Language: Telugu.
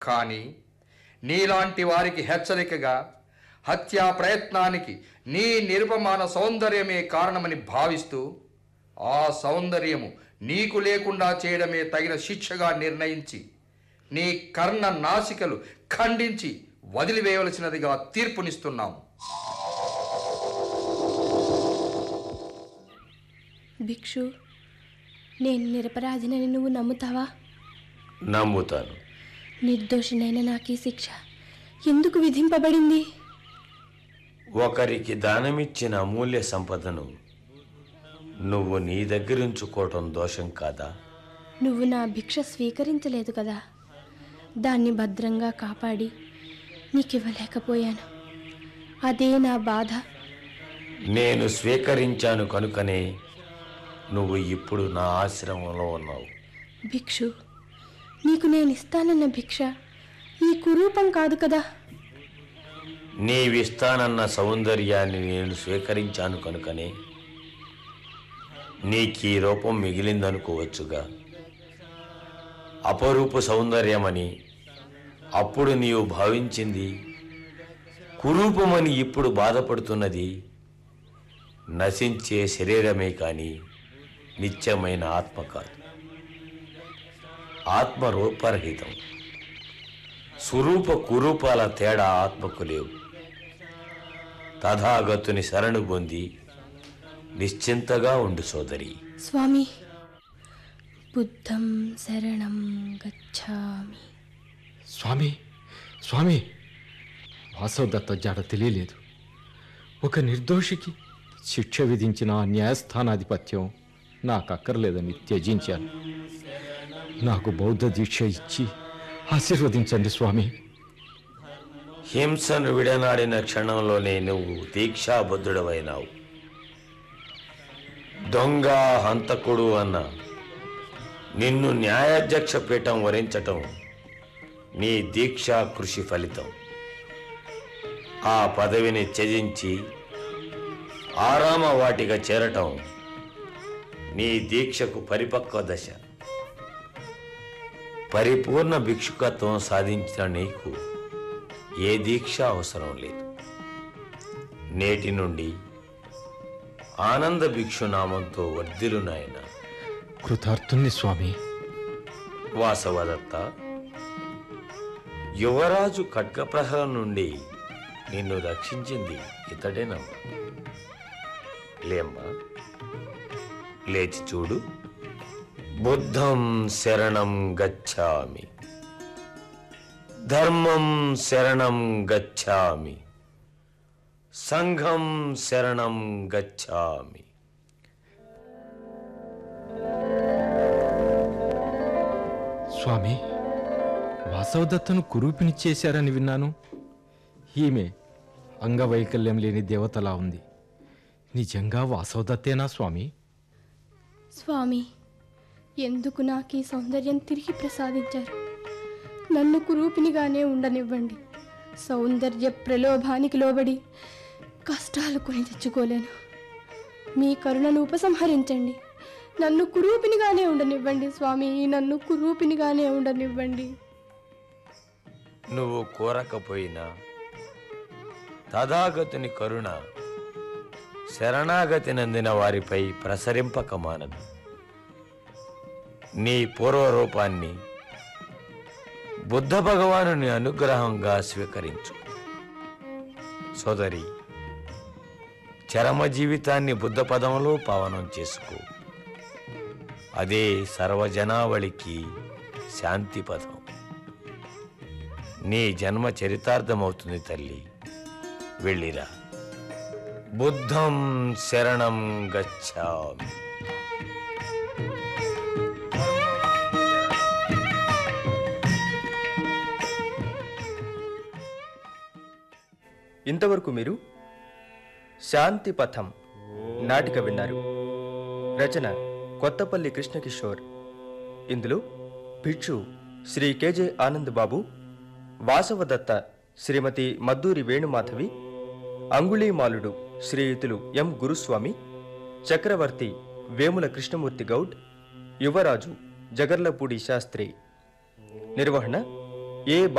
కానీ నీలాంటి వారికి హెచ్చరికగా హత్యా ప్రయత్నానికి నీ నిరుపమాన సౌందర్యమే కారణమని భావిస్తూ ఆ సౌందర్యము నీకు లేకుండా చేయడమే తగిన శిక్షగా నిర్ణయించి నీ కర్ణ నాసికలు ఖండించి వదిలివేయవలసినదిగా తీర్పునిస్తున్నాము భిక్షు నేను నిరపరాధినని నువ్వు నమ్ముతావా నమ్ముతాను నిర్దోషినైన నాకు ఈ శిక్ష ఎందుకు విధింపబడింది ఒకరికి దానమిచ్చిన అమూల్య సంపదను నువ్వు నీ దగ్గరుంచుకోవటం దోషం కాదా నువ్వు నా భిక్ష స్వీకరించలేదు కదా దాన్ని భద్రంగా కాపాడి నీకివ్వలేకపోయాను అదే నా బాధ నేను స్వీకరించాను కనుకనే నువ్వు ఇప్పుడు నా ఆశ్రమంలో ఉన్నావు భిక్షు నీకు నేను ఇస్తానన్న భిక్ష ఈ కురూపం కాదు కదా నీవిస్తానన్న సౌందర్యాన్ని నేను స్వీకరించాను కనుకనే నీకీ రూపం మిగిలిందనుకోవచ్చుగా అపరూప సౌందర్యమని అప్పుడు నీవు భావించింది కురూపమని ఇప్పుడు బాధపడుతున్నది నశించే శరీరమే కాని నిత్యమైన ఆత్మ కాదు ఆత్మ రూపరహితం స్వరూప కురూపాల తేడా ఆత్మకు లేవు తథాగతుని శరణు పొంది నిశ్చింతగా ఉండు సోదరి స్వామి బుద్ధం శరణం గచ్చామి స్వామి స్వామి వాసవదత్త జాడ తెలియలేదు ఒక నిర్దోషికి శిక్ష విధించిన ఆ న్యాయస్థానాధిపత్యం నాకు అక్కర్లేదని త్యజించాను నాకు బౌద్ధ దీక్ష ఇచ్చి ఆశీర్వదించండి స్వామి హింసను విడనాడిన క్షణంలోనే నువ్వు దీక్షాబద్ధుడవైనావు దొంగ హంతకుడు అన్న నిన్ను న్యాయాధ్యక్ష పీఠం వరించటం నీ దీక్షా కృషి ఫలితం ఆ పదవిని త్యజించి ఆరామ వాటిగా చేరటం నీ దీక్షకు పరిపక్వ దశ పరిపూర్ణ భిక్షుకత్వం సాధించిన నీకు ఏ దీక్ష అవసరం లేదు నేటి నుండి ఆనంద భిక్షు నామంతో వర్ధిలు నాయన కృతార్థుణ్ణి స్వామి వాసవదత్త యువరాజు ఖడ్గప్రహరం నుండి నిన్ను రక్షించింది ఇతడేనమ్మా లేమ్మా లేచి చూడు బుద్ధం శరణం గచ్చామి ధర్మం శరణం గచ్చామి సంఘం శరణం గచ్చామి స్వామి వాసవదత్తను కురూపిని చేశారని విన్నాను ఈమె అంగవైకల్యం లేని దేవతలా ఉంది నిజంగా వాసవదత్తేనా స్వామి స్వామి ఎందుకు నాకు ఈ సౌందర్యం తిరిగి ప్రసాదించారు నన్ను కురూపినిగానే ఉండనివ్వండి సౌందర్య ప్రలోభానికి లోబడి కష్టాలు కొని తెచ్చుకోలేను మీ కరుణను ఉపసంహరించండి నన్ను కురూపినిగానే ఉండనివ్వండి స్వామి నన్ను కురూపినిగానే ఉండనివ్వండి నువ్వు కోరకపోయినా తథాగతుని కరుణ శరణాగతి నందిన వారిపై ప్రసరింపక మానదు నీ పూర్వరూపాన్ని బుద్ధ భగవానుని అనుగ్రహంగా స్వీకరించు సోదరి చరమ జీవితాన్ని బుద్ధ పదంలో పావనం చేసుకో అదే సర్వజనావళికి శాంతి పదం నీ జన్మ చరితార్థమవుతుంది తల్లి వెళ్ళిరా బుద్ధం శరణం గచ్చామి ఇంతవరకు మీరు శాంతి పథం నాటిక విన్నారు రచన కొత్తపల్లి కృష్ణకిషోర్ ఇందులో భిక్షు శ్రీ కెజే ఆనంద్ బాబు వాసవదత్త శ్రీమతి మద్దూరి వేణుమాధవి అంగుళీమాలుడు శ్రీయుతులు ఎం గురుస్వామి చక్రవర్తి వేముల కృష్ణమూర్తి గౌడ్ యువరాజు జగర్లపూడి శాస్త్రి నిర్వహణ ఏ